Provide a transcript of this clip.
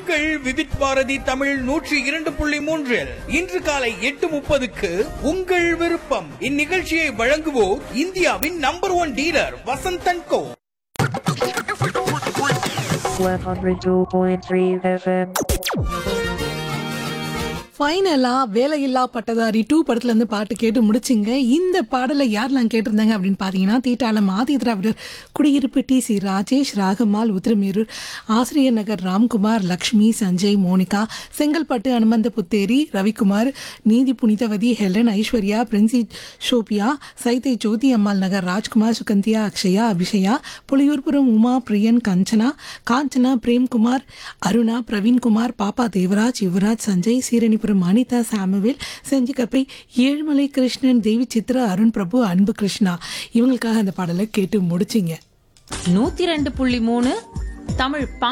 உங்கள் விவித் பாரதி தமிழ் நூற்றி இரண்டு புள்ளி மூன்றில் இன்று காலை எட்டு முப்பதுக்கு உங்கள் விருப்பம் இந்நிகழ்ச்சியை வழங்குவோர் இந்தியாவின் number one dealer Vasanthan co 102.3 FM. ஃபைனலா வேலையில்லா பட்டதாரி டூ படத்துல இருந்து பாட்டு கேட்டு முடிச்சிங்க இந்த பாடலை யாரெல்லாம் கேட்டிருந்தாங்க அப்படின்னு பார்த்தீங்கன்னா தீட்டாளம் ஆதி திராவிடர் குடியிருப்பு T C Rajesh Ragamal Uthiramerur Asiriyar Nagar Ramkumar Lakshmi Sanjay Monica Chengalpattu Anumantha Putheri Ravikumar Neethi Punithavathi Helen Aishwarya Princy Sophia Saidai Jothi Ammal Nagar Rajkumar Suganthiya Akshaya Abishaya Puliyurpuram Uma Priyan Kanchana Kanchana Premkumar Aruna Praveenkumar Pappa Devaraj Yuvaraj Sanjay Seeranipuram Anitha Samuel Senjikkappai Ezhumalai Krishnan Devi Chitra Arun Prabhu Anbu Krishna இவங்களுக்காக அந்த பாடலை கேட்டு முடிச்சிங்க நூத்தி ரெண்டு புள்ளி மூணு தமிழ்